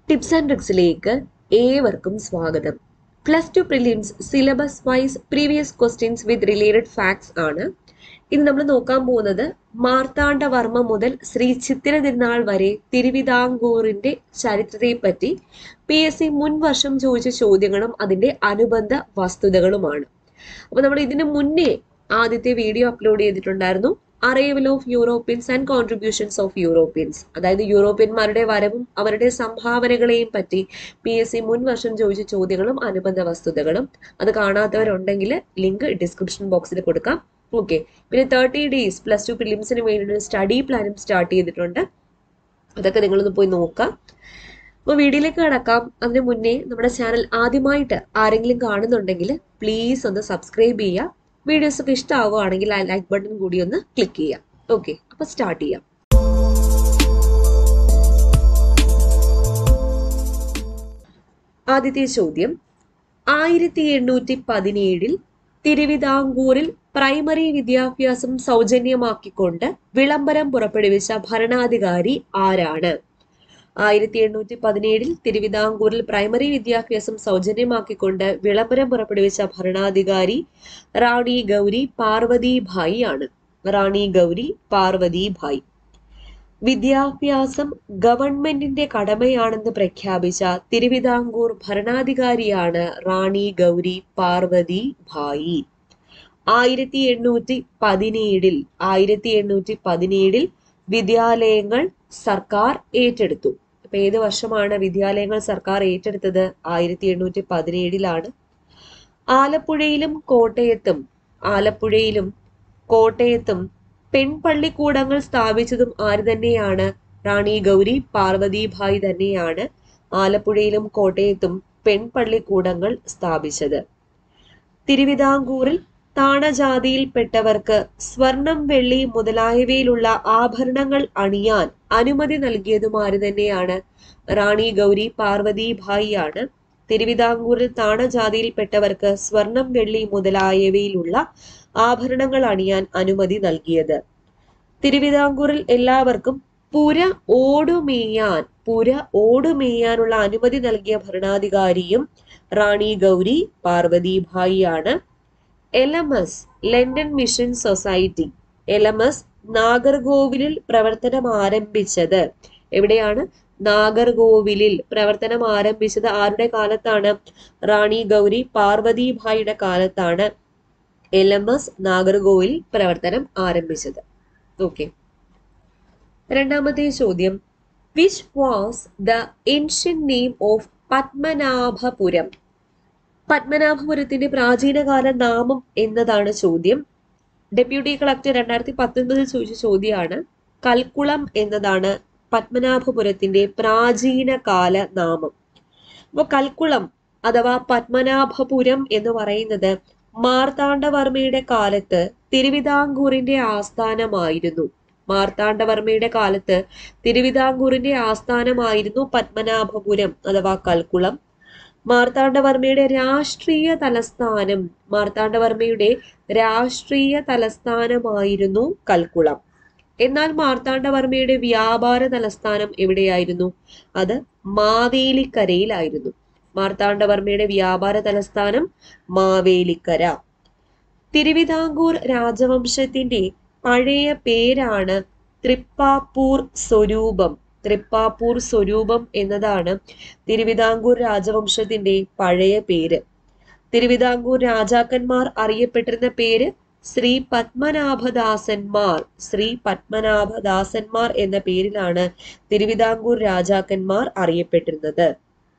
tips and ട്രിക്സിലേക്ക് ഏവർക്കും സ്വാഗതം plus two prelims syllabus wise previous questions with related facts ആണ് ഇന്ന് നമ്മൾ നോക്കാൻ പോകുന്നത് മാർത്താണ്ഡവർമ്മ മുതൽ ശ്രീ ചിത്തിര തിരുനാൾ വരെ തിരുവിതാംകൂറിന്റെ ചരിത്രത്തെ പറ്റി പി എസ് സി മുൻ വർഷം ചോദിച്ച ചോദ്യങ്ങളും അതിന്റെ അനുബന്ധ വസ്തുതകളുമാണ് അപ്പൊ നമ്മൾ ഇതിനു മുന്നേ ആദ്യത്തെ വീഡിയോ അപ്ലോഡ് ചെയ്തിട്ടുണ്ടായിരുന്നു arrival of Europeans and contributions of Europeans അതായത് യൂറോപ്യന്മാരുടെ വരവും അവരുടെ സംഭാവനകളെയും പറ്റി പി എസ് സി മുൻ വർഷം ചോദിച്ച ചോദ്യങ്ങളും അനുബന്ധ വസ്തുതകളും അത് കാണാത്തവരുണ്ടെങ്കിൽ ലിങ്ക് ഡിസ്ക്രിപ്ഷൻ ബോക്സിൽ കൊടുക്കാം ഓക്കെ പിന്നെ തേർട്ടി ഡേയ്സ് പ്ലസ് ടു പ്രിലിംസിന് വേണ്ടിയിട്ട് സ്റ്റഡി പ്ലാനും സ്റ്റാർട്ട് ചെയ്തിട്ടുണ്ട് അതൊക്കെ നിങ്ങളൊന്ന് പോയി നോക്കാം അപ്പോൾ വീഡിയോയിലേക്ക് കടക്കാം അതിന് മുന്നേ നമ്മുടെ ചാനൽ ആദ്യമായിട്ട് ആരെങ്കിലും കാണുന്നുണ്ടെങ്കിൽ പ്ലീസ് ഒന്ന് സബ്സ്ക്രൈബ് ചെയ്യുക വീഡിയോസ് ഒക്കെ ഇഷ്ടമാവുകയാണെങ്കിൽ ആ ലൈക്ക് ബട്ടൺ കൂടി ഒന്ന് ക്ലിക്ക് ചെയ്യാം ഓക്കെ അപ്പൊ സ്റ്റാർട്ട് ചെയ്യാം ആദ്യത്തെ ചോദ്യം ആയിരത്തി എണ്ണൂറ്റി പതിനേഴിൽ തിരുവിതാംകൂറിൽ പ്രൈമറി വിദ്യാഭ്യാസം സൗജന്യമാക്കിക്കൊണ്ട് വിളംബരം പുറപ്പെടുവിച്ച ഭരണാധികാരി ആരാണ് ആയിരത്തി എണ്ണൂറ്റി പതിനേഴിൽ തിരുവിതാംകൂറിൽ പ്രൈമറി വിദ്യാഭ്യാസം സൗജന്യമാക്കിക്കൊണ്ട് വിളംബരം പുറപ്പെടുവിച്ച ഭരണാധികാരി റാണി ഗൗരി പാർവതി ഭായി ആണ് റാണി ഗൗരി പാർവതി ഭായ് വിദ്യാഭ്യാസം ഗവൺമെന്റിന്റെ കടമയാണെന്ന് പ്രഖ്യാപിച്ച തിരുവിതാംകൂർ ഭരണാധികാരിയാണ് റാണി ഗൗരി പാർവതി ഭായി ആയിരത്തി എണ്ണൂറ്റി പതിനേഴിൽ ആയിരത്തി എണ്ണൂറ്റി പതിനേഴിൽ വിദ്യാലയങ്ങൾ സർക്കാർ ഏറ്റെടുത്തു അപ്പൊ ഏത് വർഷമാണ് വിദ്യാലയങ്ങൾ സർക്കാർ ഏറ്റെടുത്തത് ആയിരത്തി എണ്ണൂറ്റി പതിനേഴിലാണ് ആലപ്പുഴയിലും കോട്ടയത്തും ആലപ്പുഴയിലും കോട്ടയത്തും പെൺപള്ളിക്കൂടങ്ങൾ സ്ഥാപിച്ചതും ആര് തന്നെയാണ് റാണി ഗൗരി പാർവതി ഭായ് തന്നെയാണ് ആലപ്പുഴയിലും കോട്ടയത്തും പെൺപള്ളിക്കൂടങ്ങൾ സ്ഥാപിച്ചത് തിരുവിതാംകൂറിൽ താണജാതിയിൽപ്പെട്ടവർക്ക് സ്വർണം വെള്ളി മുതലായവയിലുള്ള ആഭരണങ്ങൾ അണിയാൻ അനുമതി നൽകിയതും ആര് തന്നെയാണ് റാണി ഗൗരി പാർവതി ഭായി ആണ് തിരുവിതാംകൂറിൽ താണജാതിയിൽപ്പെട്ടവർക്ക് സ്വർണം വെള്ളി മുതലായവയിലുള്ള ആഭരണങ്ങൾ അണിയാൻ അനുമതി നൽകിയത് തിരുവിതാംകൂറിൽ എല്ലാവർക്കും പുര ഓടുമേയാൻ പുര ഓടുമേയാനുള്ള അനുമതി നൽകിയ ഭരണാധികാരിയും റാണി ഗൗരി പാർവതി ഭായി ആണ് L M S London Mission Society L M S നാഗർകോവിലിൽ പ്രവർത്തനം ആരംഭിച്ചത് എവിടെയാണ് നാഗർകോവിലിൽ പ്രവർത്തനം ആരംഭിച്ചത് ആരുടെ കാലത്താണ് റാണി ഗൗരി പാർവതി ഭായിയുടെ കാലത്താണ് എൽ എം എസ് നാഗർകോവിൽ പ്രവർത്തനം ആരംഭിച്ചത് ഓക്കെ രണ്ടാമത്തെ ചോദ്യം which was the ancient name of Padmanabhapuram പത്മനാഭപുരത്തിന്റെ പ്രാചീനകാല നാമം എന്നതാണ് ചോദ്യം ഡെപ്യൂട്ടി കളക്ടർ രണ്ടായിരത്തി പത്തൊൻപതിൽ ചോദിച്ച ചോദ്യമാണ് കൽക്കുളം എന്നതാണ് പത്മനാഭപുരത്തിന്റെ പ്രാചീന കാല നാമം അപ്പൊ കൽക്കുളം അഥവാ പത്മനാഭപുരം എന്ന് പറയുന്നത് മാർത്താണ്ഡവർമ്മയുടെ കാലത്ത് തിരുവിതാംകൂറിന്റെ ആസ്ഥാനമായിരുന്നു മാർത്താണ്ഡവർമ്മയുടെ കാലത്ത് തിരുവിതാംകൂറിന്റെ ആസ്ഥാനമായിരുന്നു പത്മനാഭപുരം അഥവാ കൽക്കുളം മാർത്താണ്ഡവർമ്മയുടെ രാഷ്ട്രീയ തലസ്ഥാനം മാർത്താണ്ഡവർമ്മയുടെ രാഷ്ട്രീയ തലസ്ഥാനമായിരുന്നു കൽക്കുളം എന്നാൽ മാർത്താണ്ഡവർമ്മയുടെ വ്യാപാര തലസ്ഥാനം എവിടെയായിരുന്നു അത് മാവേലിക്കരയിലായിരുന്നു മാർത്താണ്ഡവർമ്മയുടെ വ്യാപാര തലസ്ഥാനം മാവേലിക്കര തിരുവിതാംകൂർ രാജവംശത്തിന്റെ പഴയ പേരാണ് തൃപ്പാപ്പൂർ സ്വരൂപം തൃപ്പാപ്പൂർ സ്വരൂപം എന്നതാണ് തിരുവിതാംകൂർ രാജവംശത്തിന്റെ പഴയ പേര് തിരുവിതാംകൂർ രാജാക്കന്മാർ അറിയപ്പെട്ടിരുന്ന പേര് ശ്രീ പത്മനാഭദാസന്മാർ ശ്രീ പത്മനാഭദാസന്മാർ എന്ന പേരിലാണ് തിരുവിതാംകൂർ രാജാക്കന്മാർ അറിയപ്പെട്ടിരുന്നത്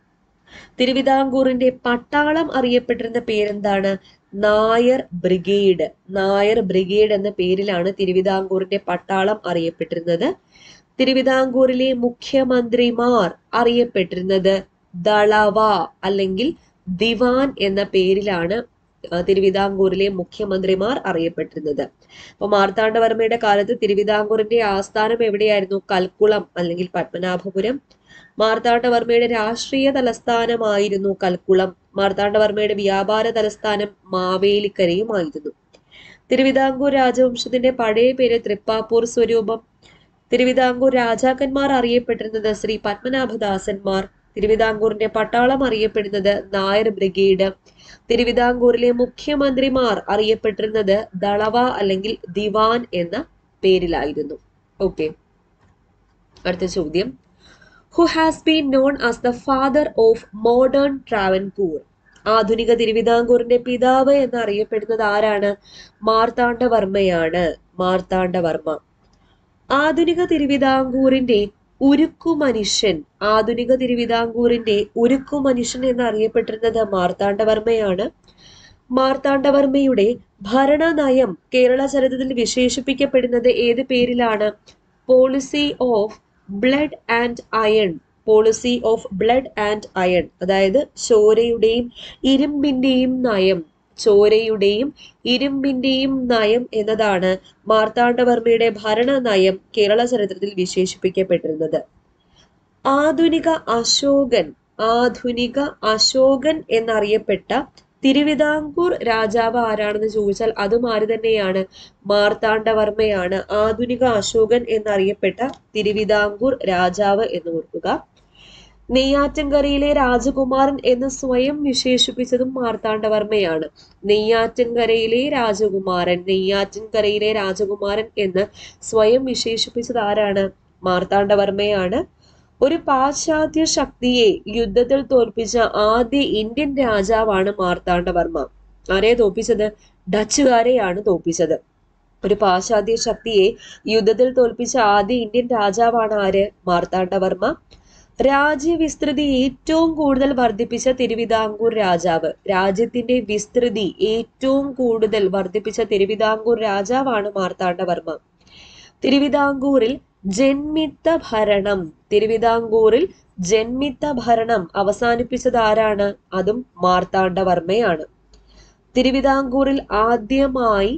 തിരുവിതാംകൂറിന്റെ പട്ടാളം അറിയപ്പെട്ടിരുന്ന പേരെന്താണ് നായർ ബ്രിഗേഡ് നായർ ബ്രിഗേഡ് എന്ന പേരിലാണ് തിരുവിതാംകൂറിന്റെ പട്ടാളം അറിയപ്പെട്ടിരുന്നത് തിരുവിതാംകൂറിലെ മുഖ്യമന്ത്രിമാർ അറിയപ്പെട്ടിരുന്നത് ദളവ അല്ലെങ്കിൽ ദിവാൻ എന്ന പേരിലാണ് തിരുവിതാംകൂറിലെ മുഖ്യമന്ത്രിമാർ അറിയപ്പെട്ടിരുന്നത് അപ്പൊ മാർത്താണ്ഡവർമ്മയുടെ കാലത്ത് തിരുവിതാംകൂറിന്റെ ആസ്ഥാനം എവിടെയായിരുന്നു കൽക്കുളം അല്ലെങ്കിൽ പത്മനാഭപുരം മാർത്താണ്ഡവർമ്മയുടെ രാഷ്ട്രീയ തലസ്ഥാനമായിരുന്നു കൽക്കുളം മാർത്താണ്ഡവർമ്മയുടെ വ്യാപാര തലസ്ഥാനം മാവേലിക്കരയുമായിരുന്നു തിരുവിതാംകൂർ രാജവംശത്തിന്റെ പഴയ പേര് തൃപ്പാപ്പൂർ സ്വരൂപം തിരുവിതാംകൂർ രാജാക്കന്മാർ അറിയപ്പെട്ടിരുന്നത് ശ്രീ പത്മനാഭദാസന്മാർ തിരുവിതാംകൂറിന്റെ പട്ടാളം അറിയപ്പെടുന്നത് നായർ ബ്രിഗേഡ് തിരുവിതാംകൂറിലെ മുഖ്യമന്ത്രിമാർ അറിയപ്പെട്ടിരുന്നത് ദളവ അല്ലെങ്കിൽ ദിവാൻ എന്ന പേരിലായിരുന്നു ഓക്കെ അടുത്ത ചോദ്യം who has been known as the father of modern Travancore ആധുനിക തിരുവിതാംകൂറിന്റെ പിതാവ് എന്നറിയപ്പെടുന്നത് ആരാണ് മാർത്താണ്ഡവർമ്മയാണ് മാർത്താണ്ഡവർമ്മ ആധുനിക തിരുവിതാംകൂറിന്റെ ഉരുക്കു മനുഷ്യൻ ആധുനിക തിരുവിതാംകൂറിന്റെ ഉരുക്കു മനുഷ്യൻ എന്നറിയപ്പെട്ടിരുന്നത് മാർത്താണ്ഡവർമ്മയാണ് മാർത്താണ്ഡവർമ്മയുടെ ഭരണനയം കേരള ചരിത്രത്തിൽ വിശേഷിപ്പിക്കപ്പെടുന്നത് ഏത് പേരിലാണ് policy of blood and iron policy of blood and iron അതായത് ചോരയുടെയും ഇരുമ്പിന്റെയും നയം ചോരയുടെയും ഇരുമ്പിന്റെയും നയം എന്നതാണ് മാർത്താണ്ഡവർമ്മയുടെ ഭരണ നയം കേരള ചരിത്രത്തിൽ വിശേഷിപ്പിക്കപ്പെട്ടിരുന്നത് ആധുനിക അശോകൻ ആധുനിക അശോകൻ എന്നറിയപ്പെട്ട തിരുവിതാംകൂർ രാജാവ് ആരാണെന്ന് ചോദിച്ചാൽ അതും ആര് തന്നെയാണ് മാർത്താണ്ഡവർമ്മയാണ് ആധുനിക അശോകൻ എന്നറിയപ്പെട്ട തിരുവിതാംകൂർ രാജാവ് എന്ന് ഓർക്കുക നെയ്യാറ്റിൻകരയിലെ രാജകുമാരൻ എന്ന് സ്വയം വിശേഷിപ്പിച്ചതും മാർത്താണ്ഡവർമ്മയാണ് നെയ്യാറ്റിൻകരയിലെ രാജകുമാരൻ നെയ്യാറ്റിൻകരയിലെ രാജകുമാരൻ എന്ന് സ്വയം വിശേഷിപ്പിച്ചത് ആരാണ് മാർത്താണ്ഡവർമ്മയാണ് ഒരു പാശ്ചാത്യ ശക്തിയെ യുദ്ധത്തിൽ തോൽപ്പിച്ച ആദ്യ ഇന്ത്യൻ രാജാവാണ് മാർത്താണ്ഡവർമ്മ ആരെ തോൽപ്പിച്ചത് ഡച്ചുകാരെയാണ് തോൽപ്പിച്ചത് ഒരു പാശ്ചാത്യ ശക്തിയെ യുദ്ധത്തിൽ തോൽപ്പിച്ച ആദ്യ ഇന്ത്യൻ രാജാവാണ് ആര് മാർത്താണ്ഡവർമ്മ രാജ്യവിസ്തൃതി ഏറ്റവും കൂടുതൽ വർദ്ധിപ്പിച്ച തിരുവിതാംകൂർ രാജാവ് രാജ്യത്തിന്റെ വിസ്തൃതി ഏറ്റവും കൂടുതൽ വർദ്ധിപ്പിച്ച തിരുവിതാംകൂർ രാജാവാണ് മാർത്താണ്ഡവർമ്മ തിരുവിതാംകൂറിൽ ജന്മിത്ത ഭരണം തിരുവിതാംകൂറിൽ ജന്മിത്ത ഭരണം അവസാനിപ്പിച്ചത് ആരാണ് അതും മാർത്താണ്ഡവർമ്മയാണ് തിരുവിതാംകൂറിൽ ആദ്യമായി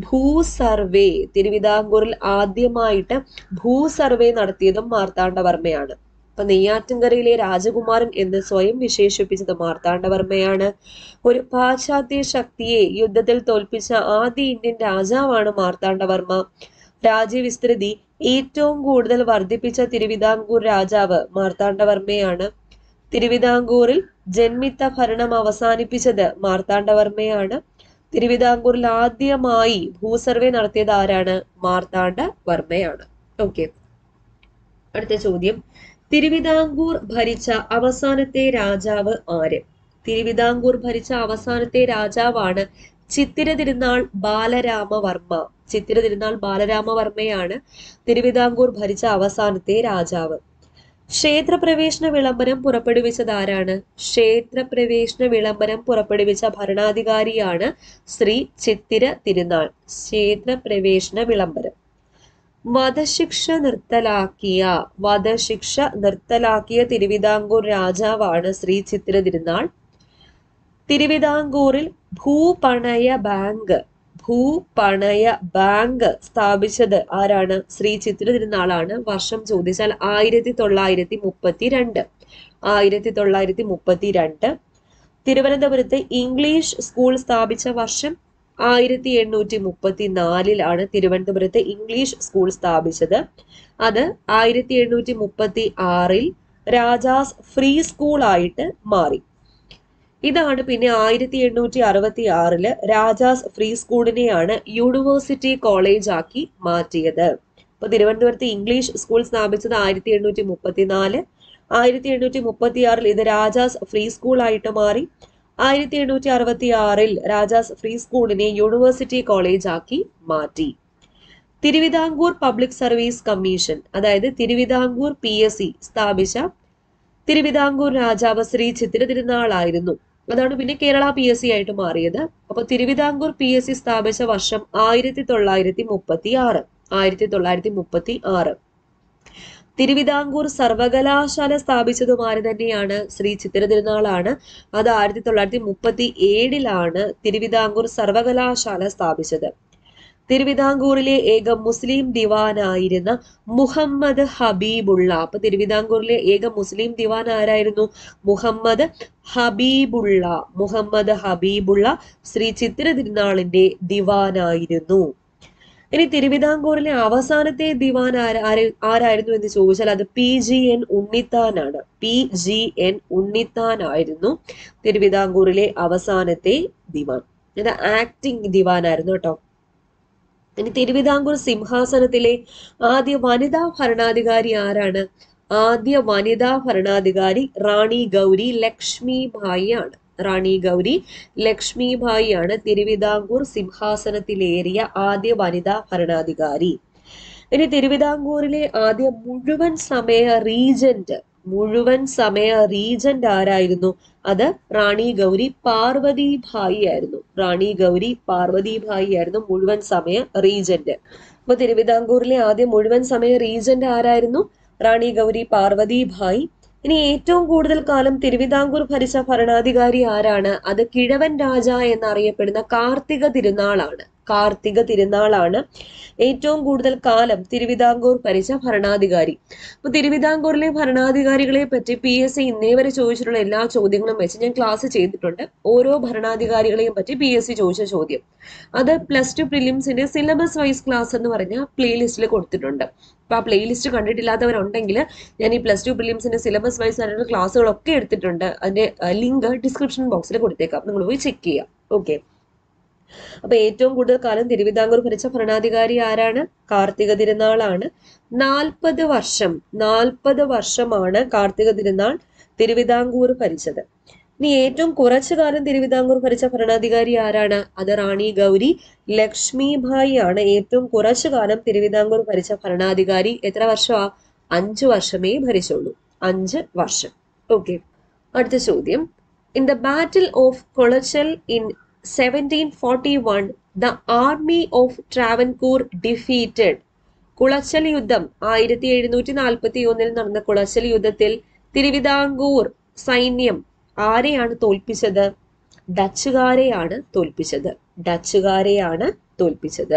ഭൂസർവേ തിരുവിതാംകൂറിൽ ആദ്യമായിട്ട് ഭൂസർവേ നടത്തിയതും മാർത്താണ്ഡവർമ്മയാണ് അപ്പൊ നെയ്യാറ്റിൻകരയിലെ രാജകുമാരൻ എന്ന് സ്വയം വിശേഷിപ്പിച്ചത് മാർത്താണ്ഡവർമ്മയാണ് ഒരു പാശ്ചാത്യ ശക്തിയെ യുദ്ധത്തിൽ തോൽപ്പിച്ച ആദ്യ ഇന്ത്യൻ രാജാവാണ് മാർത്താണ്ഡവർമ്മ രാജ്യവിസ്തൃതി ഏറ്റവും കൂടുതൽ വർദ്ധിപ്പിച്ച തിരുവിതാംകൂർ രാജാവ് മാർത്താണ്ഡവർമ്മയാണ് തിരുവിതാംകൂറിൽ ജന്മിത്ത ഭരണം അവസാനിപ്പിച്ചത് മാർത്താണ്ഡവർമ്മയാണ് തിരുവിതാംകൂറിൽ ആദ്യമായി ഭൂസർവേ നടത്തിയത് ആരാണ് മാർത്താണ്ഡവർമ്മയാണ് ഓക്കെ അടുത്ത ചോദ്യം തിരുവിതാംകൂർ ഭരിച്ച അവസാനത്തെ രാജാവ് ആര് തിരുവിതാംകൂർ ഭരിച്ച അവസാനത്തെ രാജാവാണ് ചിത്തിര തിരുനാൾ ബാലരാമവർമ്മ ചിത്തിര തിരുനാൾ ബാലരാമവർമ്മയാണ് തിരുവിതാംകൂർ ഭരിച്ച അവസാനത്തെ രാജാവ് ക്ഷേത്രപ്രവേശന വിളംബരം പുറപ്പെടുവിച്ചത് ആരാണ് ക്ഷേത്രപ്രവേശന വിളംബരം പുറപ്പെടുവിച്ച ഭരണാധികാരിയാണ് ശ്രീ ചിത്തിര തിരുനാൾ ക്ഷേത്രപ്രവേശന വിളംബരം വധശിക്ഷ നിർത്തലാക്കിയ വധശിക്ഷ നിർത്തലാക്കിയ തിരുവിതാംകൂർ രാജാവാണ് ശ്രീ ചിത്തിര തിരുനാൾ തിരുവിതാംകൂറിൽ ഭൂപണയ ബാങ്ക് ഭൂപണയ ബാങ്ക് സ്ഥാപിച്ചത് ആരാണ് ശ്രീ ചിത്തിര തിരുനാളാണ് വർഷം ചോദിച്ചാൽ ആയിരത്തി തൊള്ളായിരത്തി മുപ്പത്തി രണ്ട് ആയിരത്തി തൊള്ളായിരത്തി മുപ്പത്തി രണ്ട് തിരുവനന്തപുരത്ത് ഇംഗ്ലീഷ് സ്കൂൾ സ്ഥാപിച്ച വർഷം ആയിരത്തി എണ്ണൂറ്റി മുപ്പത്തി നാലിലാണ് തിരുവനന്തപുരത്ത് ഇംഗ്ലീഷ് സ്കൂൾ സ്ഥാപിച്ചത് അത് ആയിരത്തി എണ്ണൂറ്റി മുപ്പത്തി ആറിൽ രാജാസ് ഫ്രീ സ്കൂൾ ആയിട്ട് മാറി ഇതാണ് പിന്നെ ആയിരത്തി എണ്ണൂറ്റി അറുപത്തി ആറില് രാജാസ് ഫ്രീ സ്കൂളിനെയാണ് യൂണിവേഴ്സിറ്റി കോളേജ് ആക്കി മാറ്റിയത് അപ്പൊ തിരുവനന്തപുരത്ത് ഇംഗ്ലീഷ് സ്കൂൾ സ്ഥാപിച്ചത് ആയിരത്തി എണ്ണൂറ്റി മുപ്പത്തി നാല് ആയിരത്തി എണ്ണൂറ്റി മുപ്പത്തി ആറിൽ ഇത് രാജാസ് ഫ്രീ സ്കൂൾ ആയിട്ട് മാറി ആയിരത്തി എണ്ണൂറ്റി അറുപത്തി ആറിൽ രാജാസ് ഫ്രീ സ്കൂളിനെ യൂണിവേഴ്സിറ്റി കോളേജ് ആക്കി മാറ്റി തിരുവിതാംകൂർ പബ്ലിക് സർവീസ് കമ്മീഷൻ അതായത് തിരുവിതാംകൂർ പി എസ് സി സ്ഥാപിച്ച തിരുവിതാംകൂർ രാജാവ് ശ്രീ ചിത്തിര തിരുനാളായിരുന്നു അതാണ് പിന്നെ കേരള പി എസ് സി ആയിട്ട് മാറിയത് അപ്പൊ തിരുവിതാംകൂർ പി എസ് സി സ്ഥാപിച്ച വർഷം ആയിരത്തി തൊള്ളായിരത്തി മുപ്പത്തി ആറ് ആയിരത്തി തൊള്ളായിരത്തി മുപ്പത്തി ആറ് തിരുവിതാംകൂർ സർവകലാശാല സ്ഥാപിച്ചതും ആര് തന്നെയാണ് ശ്രീ ചിത്തിര തിരുനാളാണ് അത് ആയിരത്തി തൊള്ളായിരത്തി മുപ്പത്തി ഏഴിലാണ് തിരുവിതാംകൂർ സർവകലാശാല സ്ഥാപിച്ചത് തിരുവിതാംകൂറിലെ ഏക മുസ്ലിം ദിവാനായിരുന്ന മുഹമ്മദ് ഹബീബുള്ള അപ്പൊ തിരുവിതാംകൂറിലെ ഏക മുസ്ലിം ദിവാൻ ആരായിരുന്നു മുഹമ്മദ് ഹബീബുള്ള മുഹമ്മദ് ഹബീബുള്ള ശ്രീ ചിത്തിര തിരുനാളിന്റെ ദിവാനായിരുന്നു ഇനി തിരുവിതാംകൂറിലെ അവസാനത്തെ ദിവാൻ ആര ആര- ആരായിരുന്നു എന്ന് ചോദിച്ചാൽ അത് പി ജി എൻ ഉണ്ണിത്താനാണ് പി ജി എൻ ഉണ്ണിത്താൻ ആയിരുന്നു തിരുവിതാംകൂറിലെ അവസാനത്തെ ദിവാൻ ഇത് ആക്ടിംഗ് ദിവാനായിരുന്നു കേട്ടോ ഇനി തിരുവിതാംകൂർ സിംഹാസനത്തിലെ ആദ്യ വനിതാ ഭരണാധികാരി ആരാണ് ആദ്യ വനിതാ ഭരണാധികാരി റാണി ഗൗരി ലക്ഷ്മി ഭായി ആണ് റാണി ഗൗരി ലക്ഷ്മി ഭായി ആണ് തിരുവിതാംകൂർ സിംഹാസനത്തിലേറിയ ആദ്യ വനിതാ ഭരണാധികാരി ഇനി തിരുവിതാംകൂറിലെ ആദ്യ മുഴുവൻ സമയ റീജന്റ് മുഴുവൻ സമയ റീജന്റ് ആരായിരുന്നു അത് റാണി ഗൗരി പാർവതി ഭായി ആയിരുന്നു റാണി ഗൗരി പാർവതി ഭായി ആയിരുന്നു മുഴുവൻ സമയ റീജന്റ് അപ്പൊ തിരുവിതാംകൂറിലെ ആദ്യ മുഴുവൻ സമയ റീജന്റ് ആരായിരുന്നു റാണി ഗൗരി പാർവതി ഭായി ഇനി ഏറ്റവും കൂടുതൽ കാലം തിരുവിതാംകൂർ ഭരിച്ച ഭരണാധികാരി ആരാണ് അത് കിഴവൻ രാജ എന്നറിയപ്പെടുന്ന കാർത്തിക തിരുനാളാണ് കാർത്തിക തിരുനാളാണ് ഏറ്റവും കൂടുതൽ കാലം തിരുവിതാംകൂർ ഭരിച്ച ഭരണാധികാരി അപ്പൊ തിരുവിതാംകൂറിലെ ഭരണാധികാരികളെ പറ്റി പി എസ് സി ഇന്നേ വരെ ചോദിച്ചിട്ടുള്ള എല്ലാ ചോദ്യങ്ങളും വെച്ച് ഞാൻ ക്ലാസ് ചെയ്തിട്ടുണ്ട് ഓരോ ഭരണാധികാരികളെയും പറ്റി പി എസ് സി ചോദിച്ച ചോദ്യം അത് പ്ലസ് ടു പ്രിലിംസിന്റെ സിലബസ് വൈസ് ക്ലാസ് എന്ന് പറഞ്ഞ പ്ലേലിസ്റ്റിൽ കൊടുത്തിട്ടുണ്ട് അപ്പൊ ആ പ്ലേലിസ്റ്റ് കണ്ടിട്ടില്ലാത്തവരുണ്ടെങ്കിൽ ഞാൻ ഈ പ്ലസ് ടു പ്രിലിംസിന്റെ സിലബസ് വൈസ് ആയിട്ടുള്ള ക്ലാസ്സുകളൊക്കെ എടുത്തിട്ടുണ്ട് അതിന്റെ ലിങ്ക് ഡിസ്ക്രിപ്ഷൻ ബോക്സിൽ കൊടുത്തേക്കാം നിങ്ങൾ പോയി ചെക്ക് ചെയ്യാം ഓക്കെ അപ്പൊ ഏറ്റവും കൂടുതൽ കാലം തിരുവിതാംകൂർ ഭരിച്ച ഭരണാധികാരി ആരാണ് കാർത്തിക തിരുനാളാണ് നാൽപ്പത് വർഷം നാൽപ്പത് വർഷമാണ് കാർത്തിക തിരുനാൾ തിരുവിതാംകൂർ ഭരിച്ചത് ഇനി ഏറ്റവും കുറച്ചു കാലം തിരുവിതാംകൂർ ഭരിച്ച ഭരണാധികാരി ആരാണ് അത് റാണി ഗൗരി ലക്ഷ്മി ഭായി ആണ് ഏറ്റവും കുറച്ചു കാലം തിരുവിതാംകൂർ ഭരിച്ച ഭരണാധികാരി എത്ര വർഷമാ അഞ്ചു വർഷമേ ഭരിച്ചുള്ളൂ അഞ്ച് വർഷം ഓക്കെ അടുത്ത ചോദ്യം in the battle of Colachel in seventeen forty one the army of Travancore defeated Colachel യുദ്ധം ആയിരത്തി എഴുന്നൂറ്റി നാൽപ്പത്തി ഒന്നിൽ നടന്ന കുളച്ചൽ യുദ്ധത്തിൽ തിരുവിതാംകൂർ സൈന്യം ആരെയാണ് തോൽപ്പിച്ചത് ഡച്ചുകാരെയാണ് തോൽപ്പിച്ചത് ഡച്ചുകാരെയാണ് തോൽപ്പിച്ചത്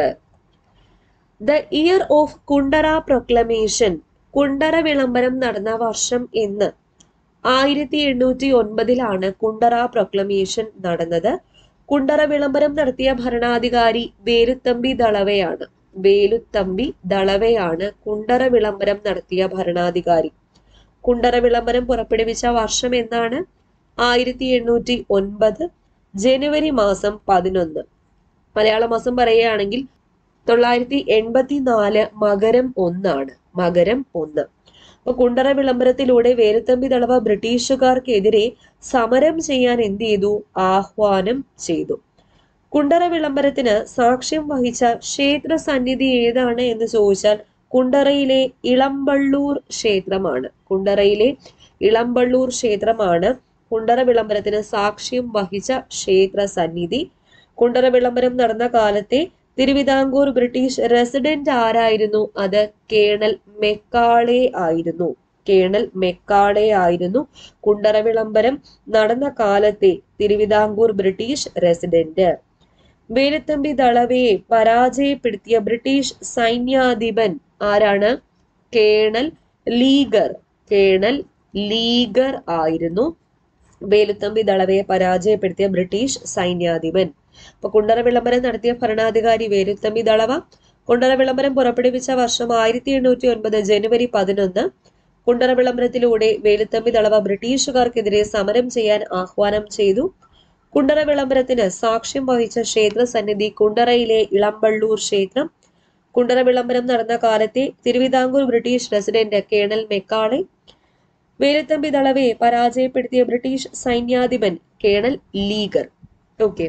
the year of Kundara proclamation Kundara വിളംബരം നടന്ന വർഷം എന്ന് ആയിരത്തി എണ്ണൂറ്റി ഒൻപതിലാണ് കുണ്ടറ പ്രൊക്ലമേഷൻ നടന്നത് കുണ്ടറ വിളംബരം നടത്തിയ ഭരണാധികാരി വേലുത്തമ്പി ദളവയാണ് വേലുത്തമ്പി ദളവയാണ് കുണ്ടറ വിളംബരം നടത്തിയ ഭരണാധികാരി കുണ്ടറ വിളംബരം പുറപ്പെടുവിച്ച വർഷം എന്നാണ് ആയിരത്തി എണ്ണൂറ്റി ഒൻപത് ജനുവരി മാസം പതിനൊന്ന് മലയാള മാസം പറയുകയാണെങ്കിൽ തൊള്ളായിരത്തി എൺപത്തി നാല് മകരം ഒന്നാണ് മകരം ഒന്ന് അപ്പൊ കുണ്ടറ വിളംബരത്തിലൂടെ വേലുത്തമ്പി ദളവ ബ്രിട്ടീഷുകാർക്കെതിരെ സമരം ചെയ്യാൻ എന്ത് ചെയ്തു ആഹ്വാനം ചെയ്തു കുണ്ടറ വിളംബരത്തിന് സാക്ഷ്യം വഹിച്ച ക്ഷേത്ര സന്നിധി ഏതാണ് എന്ന് ചോദിച്ചാൽ കുണ്ടറയിലെ ഇളമ്പള്ളൂർ ക്ഷേത്രമാണ് കുണ്ടറയിലെ ഇളമ്പള്ളൂർ ക്ഷേത്രമാണ് കുണ്ടറ വിളംബരത്തിന് സാക്ഷ്യം വഹിച്ച ക്ഷേത്ര സന്നിധി കുണ്ടറ വിളംബരം നടന്ന കാലത്തെ തിരുവിതാംകൂർ ബ്രിട്ടീഷ് റെസിഡന്റ് ആരായിരുന്നു അത് കേണൽ മെക്കാളെ ആയിരുന്നു കേണൽ മെക്കാളെ ആയിരുന്നു കുണ്ടറ വിളംബരം നടന്ന കാലത്തെ തിരുവിതാംകൂർ ബ്രിട്ടീഷ് റെസിഡന്റ് വേലുത്തമ്പി ദളവയെ പരാജയപ്പെടുത്തിയ ബ്രിട്ടീഷ് സൈന്യാധിപൻ ആരാണ് കേണൽ ലീഗർ കേണൽ ലീഗർ ആയിരുന്നു വേലുത്തമ്പി ദളവയെ പരാജയപ്പെടുത്തിയ ബ്രിട്ടീഷ് സൈന്യാധിപൻ അപ്പൊ കുണ്ടറ വിളംബരം നടത്തിയ ഭരണാധികാരി വേലുത്തമ്പി ദളവ കുണ്ടറ വിളംബരം പുറപ്പെടുവിച്ച വർഷം ആയിരത്തി എണ്ണൂറ്റി ഒൻപത് ജനുവരി പതിനൊന്ന് കുണ്ടറ വിളംബരത്തിലൂടെ വേലുത്തമ്പി ദളവ ബ്രിട്ടീഷുകാർക്കെതിരെ സമരം ചെയ്യാൻ ആഹ്വാനം ചെയ്തു കുണ്ടറ വിളംബരത്തിന് സാക്ഷ്യം വഹിച്ച ക്ഷേത്ര സന്നിധി കുണ്ടറയിലെ ഇളമ്പള്ളൂർ ക്ഷേത്രം കുണ്ടറ വിളംബരം നടന്ന കാലത്തെ Thiruvithamkoor British resident colonel Macaulay Veluthampi ദളവയെ പരാജയപ്പെടുത്തിയ ബ്രിട്ടീഷ് സൈന്യാധിപൻ കേണൽ ലീഗർ ഓക്കെ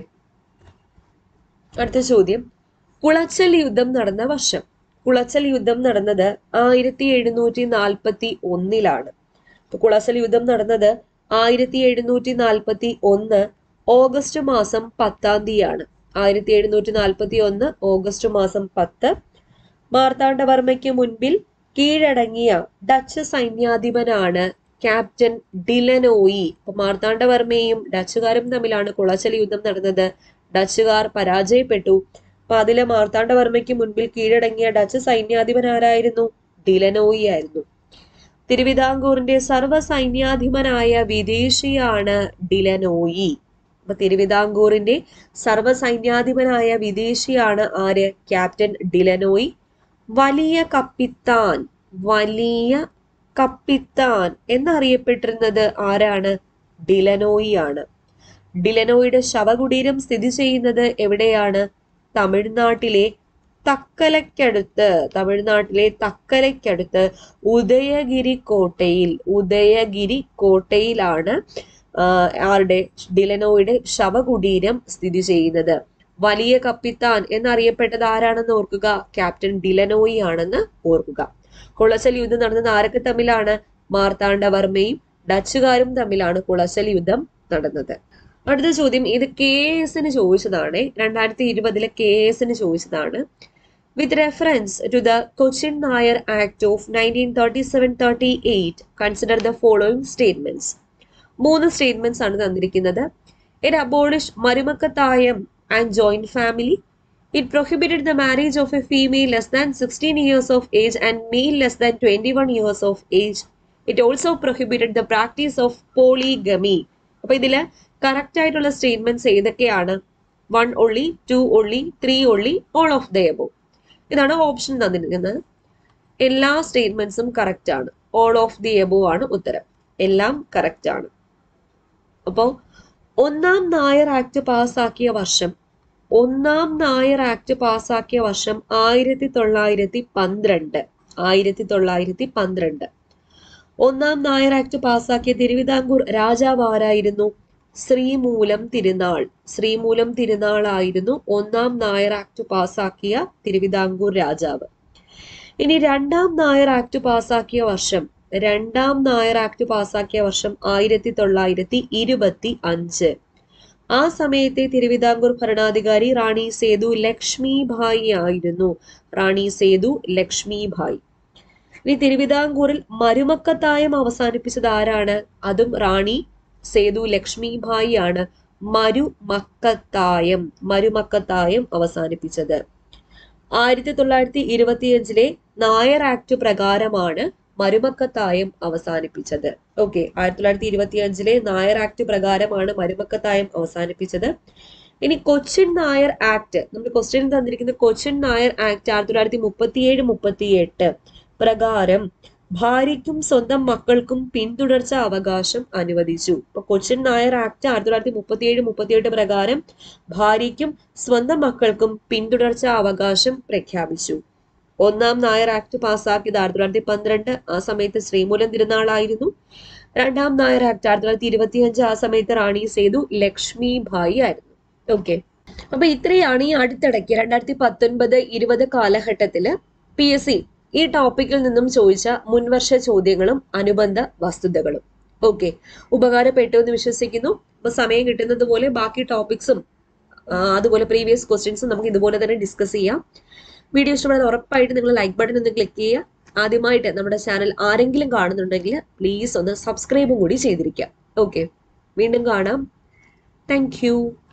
അടുത്ത ചോദ്യം കുളച്ചൽ യുദ്ധം നടന്ന വർഷം കുളച്ചൽ യുദ്ധം നടന്നത് ആയിരത്തി എഴുന്നൂറ്റി നാൽപ്പത്തി ഒന്നിലാണ് അപ്പൊ കുളച്ചൽ യുദ്ധം നടന്നത് ആയിരത്തി എഴുന്നൂറ്റി നാൽപ്പത്തി ഒന്ന് ഓഗസ്റ്റ് മാസം പത്താം തീയതിയാണ് ആയിരത്തി എഴുന്നൂറ്റി നാൽപ്പത്തി ഒന്ന് ഓഗസ്റ്റ് മാസം പത്ത് മാർത്താണ്ഡവർമ്മയ്ക്ക് മുൻപിൽ കീഴടങ്ങിയ ഡച്ച് സൈന്യാധിപനാണ് ക്യാപ്റ്റൻ ഡിലനോയി അപ്പൊ മാർത്താണ്ഡവർമ്മയും ഡച്ചുകാരും തമ്മിലാണ് കുളച്ചൽ യുദ്ധം നടന്നത് ഡച്ചുകാർ പരാജയപ്പെട്ടു അപ്പൊ അതിലെ മാർത്താണ്ഡവർമ്മയ്ക്ക് മുൻപിൽ കീഴടങ്ങിയ ഡച്ച് സൈന്യാധിപൻ ആരായിരുന്നു ഡിലനോയി ആയിരുന്നു തിരുവിതാംകൂറിന്റെ സർവ്വ സൈന്യാധിപനായ വിദേശിയാണ് ഡിലനോയി അപ്പൊ തിരുവിതാംകൂറിന്റെ സർവ്വസൈന്യാധിപനായ വിദേശിയാണ് ആര് ക്യാപ്റ്റൻ ഡിലനോയി വലിയ കപ്പിത്താൻ വലിയ കപ്പിത്താൻ എന്നറിയപ്പെട്ടിരുന്നത് ആരാണ് ഡിലനോയി ആണ് ഡിലനോയുടെ ശവകുടീരം സ്ഥിതി ചെയ്യുന്നത് എവിടെയാണ് തമിഴ്നാട്ടിലെ തക്കലയ്ക്കടുത്ത് തമിഴ്നാട്ടിലെ തക്കലയ്ക്കടുത്ത് ഉദയഗിരി കോട്ടയിൽ ഉദയഗിരി കോട്ടയിലാണ് ആഹ് ആരുടെ ഡിലനോയുടെ ശവകുടീരം സ്ഥിതി ചെയ്യുന്നത് വലിയ കപ്പിത്താൻ എന്നറിയപ്പെട്ടത് ആരാണെന്ന് ഓർക്കുക ക്യാപ്റ്റൻ ഡിലനോയി ആണെന്ന് ഓർക്കുക കുളച്ചൽ യുദ്ധം നടന്നത് ആരൊക്കെ തമ്മിലാണ് മാർത്താണ്ഡവർമ്മയും ഡച്ചുകാരും തമ്മിലാണ് കുളച്ചൽ യുദ്ധം നടന്നത് അടുത്ത ചോദ്യം ഇത് കെ എസിന് ചോദിച്ചതാണ് രണ്ടായിരത്തി ഇരുപതിലെ കെ എസിന് ചോദിച്ചതാണ് with reference to the Cochin Nair act of nineteen thirty seven thirty eight consider the following statements മൂന്ന് സ്റ്റേറ്റ്മെന്റ്സ് ആണ് തന്നിരിക്കുന്നത് it abolish marumakkathayam and joint family it prohibited the marriage of a female less than sixteen years of age and male less than twenty one years of age it also prohibited the practice of polygamy അപ്പൊ ഇതില് correct ആയിട്ടുള്ള statements ഏതൊക്കെയാണ് one only two only three only all of the above ഇതാണ് option തന്നിരിക്കുന്നത് എല്ലാ സ്റ്റേറ്റ്മെന്റ്സും correct ആണ് all of the above ആണ് ഉത്തരം എല്ലാം കറക്റ്റ് ആണ് അപ്പോൾ ഒന്നാം നായർ ആക്ട് പാസ്സാക്കിയ വർഷം ഒന്നാം നായർ ആക്ട് പാസ്സാക്കിയ വർഷം ആയിരത്തി തൊള്ളായിരത്തി പന്ത്രണ്ട് ആയിരത്തി തൊള്ളായിരത്തി പന്ത്രണ്ട് ഒന്നാം നായർ ആക്ട് പാസ്സാക്കിയ തിരുവിതാംകൂർ രാജാവ് ആരായിരുന്നു ശ്രീമൂലം തിരുനാൾ ശ്രീമൂലം തിരുനാളായിരുന്നു ഒന്നാം നായർ ആക്ട് പാസ്സാക്കിയ തിരുവിതാംകൂർ രാജാവ് ഇനി രണ്ടാം നായർ ആക്ട് പാസ്സാക്കിയ വർഷം രണ്ടാം നായർ ആക്ട് പാസ്സാക്കിയ വർഷം ആയിരത്തി തൊള്ളായിരത്തി ഇരുപത്തി അഞ്ച് ആ സമയത്തെ തിരുവിതാംകൂർ ഭരണാധികാരി റാണി സേതു ലക്ഷ്മി ഭായി ആയിരുന്നു റാണി സേതു ലക്ഷ്മി ഭായി ഇനി തിരുവിതാംകൂറിൽ മരുമക്കത്തായം അവസാനിപ്പിച്ചത് ആരാണ് അതും റാണി സേതു ലക്ഷ്മി ഭായി ആണ് മരുമക്കത്തായം മരുമക്കത്തായം അവസാനിപ്പിച്ചത് ആയിരത്തി തൊള്ളായിരത്തി ഇരുപത്തിയഞ്ചിലെ നായർ ആക്ട് പ്രകാരമാണ് മരുമക്കത്തായം അവസാനിപ്പിച്ചത് ഓക്കെ ആയിരത്തി തൊള്ളായിരത്തി ഇരുപത്തി അഞ്ചിലെ നായർ ആക്ട് പ്രകാരമാണ് മരുമക്കത്തായം അവസാനിപ്പിച്ചത് ഇനി കൊച്ചിൻ നായർ ആക്ട് നമ്മൾ ക്വസ്റ്റ്യൻ തന്നിരിക്കുന്ന കൊച്ചിൻ നായർ ആക്ട് ആയിരത്തി തൊള്ളായിരത്തി മുപ്പത്തിയേഴ് മുപ്പത്തിയെട്ട് പ്രകാരം ഭാര്യയ്ക്കും സ്വന്തം മക്കൾക്കും പിന്തുടർച്ച അവകാശം അനുവദിച്ചു ഇപ്പൊ കൊച്ചിൻ നായർ ആക്ട് ആയിരത്തി തൊള്ളായിരത്തി മുപ്പത്തിയേഴ് മുപ്പത്തിയെട്ട് പ്രകാരം ഭാര്യയ്ക്കും സ്വന്തം മക്കൾക്കും പിന്തുടർച്ച അവകാശം പ്രഖ്യാപിച്ചു ഒന്നാം നായർ ആക്ട് പാസ്സാക്കിയത് ആയിരത്തി തൊള്ളായിരത്തി പന്ത്രണ്ട് ആ സമയത്ത് ശ്രീമൂലം തിരുനാളായിരുന്നു രണ്ടാം നായർ ആക്ട് ആയിരത്തി തൊള്ളായിരത്തി ഇരുപത്തിയഞ്ച് ആ സമയത്ത് റാണി സേതു ലക്ഷ്മി ഭായി ആയിരുന്നു ഓക്കെ അപ്പൊ ഇത്രയാണ് ഈ അടുത്തിടയ്ക്ക് രണ്ടായിരത്തി പത്തൊൻപത് ഇരുപത് കാലഘട്ടത്തില് പി എസ് സി ഈ ടോപ്പിക്കിൽ നിന്നും ചോദിച്ച മുൻവർഷ ചോദ്യങ്ങളും അനുബന്ധ വസ്തുതകളും ഓക്കെ ഉപകാരപ്പെട്ടു എന്ന് വിശ്വസിക്കുന്നു അപ്പൊ സമയം കിട്ടുന്നത് പോലെ ബാക്കി ടോപ്പിക്സും അതുപോലെ പ്രീവിയസ് ക്വസ്റ്റ്യൻസും നമുക്ക് ഇതുപോലെ തന്നെ ഡിസ്കസ് ചെയ്യാം വീഡിയോ ഇഷ്ടപ്പെടുന്നത് ഉറപ്പായിട്ട് നിങ്ങൾ ലൈക്ക് ബട്ടൺ ഒന്ന് ക്ലിക്ക് ചെയ്യുക ആദ്യമായിട്ട് നമ്മുടെ ചാനൽ ആരെങ്കിലും കാണുന്നുണ്ടെങ്കിൽ പ്ലീസ് ഒന്ന് സബ്സ്ക്രൈബും കൂടി ചെയ്തിരിക്കുക ഓക്കെ വീണ്ടും കാണാം താങ്ക്